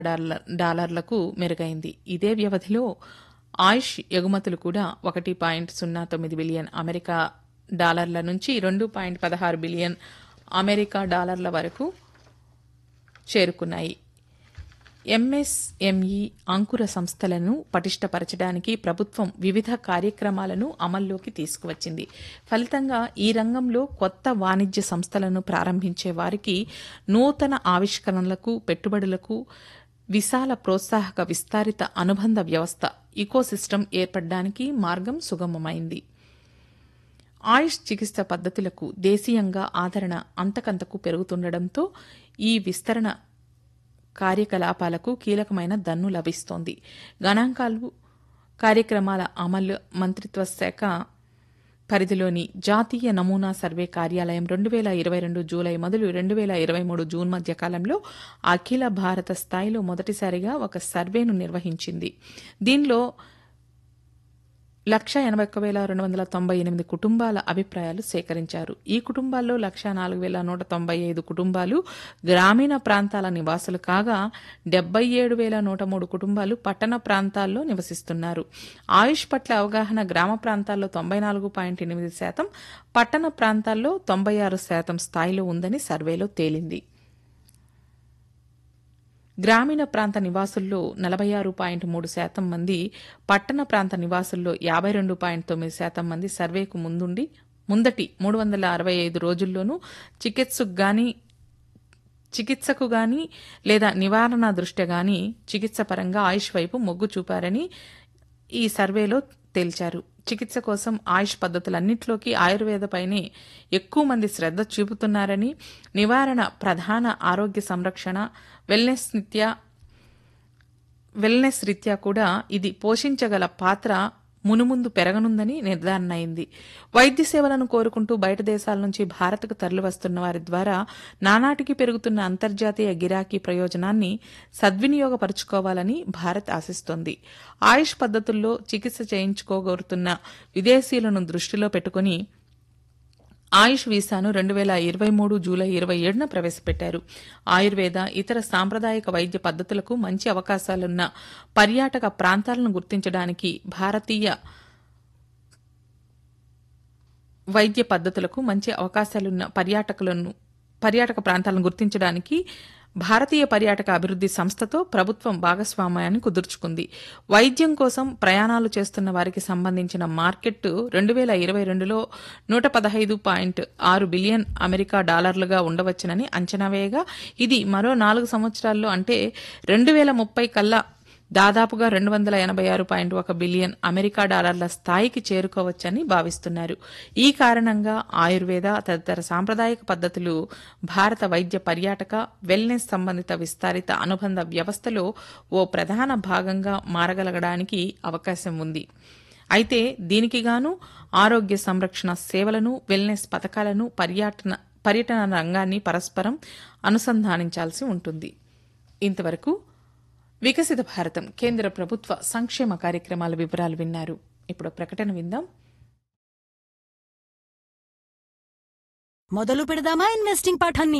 dollar డాలర్లకు మెరుగైంది ఇదే వ్యవధిలో ఆయుష్ ఎగుమతులు కూడా ఒకటి పాయింట్ సున్నా తొమ్మిది బిలియన్ అమెరికా డాలర్ల నుంచి రెండు పాయింట్ పదహారు బిలియన్ అమెరికా డాలర్ల వరకు చేరుకున్నాయి ఎంఎస్ఎంఈ అంకుర సంస్థలను పటిష్టపరచడానికి ప్రభుత్వం వివిధ కార్యక్రమాలను అమల్లోకి తీసుకువచ్చింది ఫలితంగా ఈ రంగంలో కొత్త వాణిజ్య సంస్థలను ప్రారంభించే వారికి నూతన ఆవిష్కరణలకు పెట్టుబడులకు విశాల ప్రోత్సాహక విస్తారిత అనుబంధ వ్యవస్థ ఇకోసిస్టమ్ ఏర్పడడానికి మార్గం సుగమమైంది ఆయుష్ చికిత్స పద్ధతులకు దేశీయంగా ఆదరణ అంతకంతకు పెరుగుతుండటంతో ఈ విస్తరణ కార్యకలాపాలకు కీలకమైన దన్ను లభిస్తోంది గణాంకాలు కార్యక్రమాల అమలు మంత్రిత్వ శాఖ పరిధిలోని జాతీయ నమూనా సర్వే కార్యాలయం రెండు వేల ఇరవై రెండు జూలై మొదలు రెండు వేల ఇరవై మూడు జూన్ మధ్య కాలంలో అఖిల భారత స్థాయిలో మొదటిసారిగా ఒక సర్వేను నిర్వహించింది దీనిలో లక్ష ఎనభై ఒక్క వేల రెండు వందల తొంభై ఎనిమిది కుటుంబాల అభిప్రాయాలు సేకరించారు ఈ కుటుంబాల్లో లక్ష నాలుగు వేల నూట తొంభై ఐదు కుటుంబాలు గ్రామీణ ప్రాంతాల నివాసులు కాగా డెబ్బై ఏడు వేల నూట మూడు కుటుంబాలు పట్టణ ప్రాంతాల్లో నివసిస్తున్నారు ఆయుష్ పట్ల అవగాహన గ్రామ ప్రాంతాల్లో తొంభై నాలుగు పాయింట్ ఎనిమిది శాతం పట్టణ ప్రాంతాల్లో తొంభై ఆరు శాతం స్థాయిలో ఉందని సర్వేలో తేలింది గ్రామీణ ప్రాంత నివాసుల్లో నలభై ఆరు పాయింట్ మూడు శాతం మంది పట్టణ ప్రాంత నివాసుల్లో యాభై రెండు పాయింట్ తొమ్మిది శాతం మంది సర్వేకు ముందుండి ముందటి మూడు వందల అరవై ఐదు రోజుల్లోనూ చికిత్సకు గాని చికిత్సకు గాని లేదా నివారణ దృష్ట్యా గాని చికిత్స పరంగా ఆయుష్ వైపు మొగ్గు చూపారని ఈ సర్వేలో తేల్చారు చికిత్స కోసం ఆయుష్ పద్ధతులన్నింటిలోకి ఆయుర్వేదపైనే ఎక్కువ మంది శ్రద్ధ చూపుతున్నారని నివారణ ప్రధాన ఆరోగ్య సంరక్షణ వెల్నెస్ నిత్యా వెల్నెస్ రీత్యా కూడా ఇది పోషించగల పాత్ర మునుముందు పెరగనుందని నిర్ధారణ అయింది వైద్య సేవలను కోరుకుంటూ బయట దేశాల నుంచి భారత్కు తరలివస్తున్న వారి ద్వారా నానాటికి పెరుగుతున్న అంతర్జాతీయ గిరాకీ ప్రయోజనాన్ని సద్వినియోగపరుచుకోవాలని భారత్ ఆశిస్తోంది ఆయుష్ పద్ధతుల్లో చికిత్స చేయించుకోగోరుతున్న విదేశీయులను దృష్టిలో పెట్టుకుని ఆయుష్ వీసాను రెండు వేల ఇరవై మూడు జూలై ఇరవై ఏడున ప్రవేశపెట్టారు ఆయుర్వేద ఇతర సాంప్రదాయక వైద్య పద్ధతులకు మంచి అవకాశాలున్న పర్యాటక ప్రాంతాలను గుర్తించడానికి భారతీయ వైద్య పద్ధతులకు మంచి అవకాశాలున్న పర్యాటకులను పర్యాటక ప్రాంతాలను గుర్తించడానికి భారతీయ పర్యాటక అభివృద్ది సంస్థతో ప్రభుత్వం భాగస్వామ్యాన్ని కుదుర్చుకుంది వైద్యం కోసం ప్రయాణాలు చేస్తున్న వారికి సంబంధించిన మార్కెట్ రెండు వేల ఇరవై రెండులో నూట పదహైదు పాయింట్ ఆరు బిలియన్ అమెరికా డాలర్లుగా ఉండవచ్చునని అంచనా వేయగా ఇది మరో నాలుగు సంవత్సరాల్లో అంటే రెండు వేల ముప్పై కల్లా దాదాపుగా రెండు వందల ఎనభై ఆరు పాయింట్ ఒక బిలియన్ అమెరికా డాలర్ల స్థాయికి చేరుకోవచ్చని భావిస్తున్నారు ఈ కారణంగా ఆయుర్వేద తదితర సాంప్రదాయక పద్ధతులు భారత వైద్య పర్యాటక వెల్నెస్ సంబంధిత విస్తారిత అనుబంధ వ్యవస్థలో ఓ ప్రధాన భాగంగా మారగలగడానికి అవకాశం ఉంది అయితే దీనికి గాను ఆరోగ్య సంరక్షణ సేవలను వెల్నెస్ పథకాలను పర్యాటన పర్యటన రంగాన్ని పరస్పరం అనుసంధానించాల్సి ఉంటుంది ఇంతవరకు వికసిత భారతం కేంద్ర ప్రభుత్వ సంక్షేమ కార్యక్రమాల వివరాలు విన్నారు ఇప్పుడు ప్రకటన విందాం మొదలు పెడదామా ఇన్వెస్టింగ్ పాఠాన్ని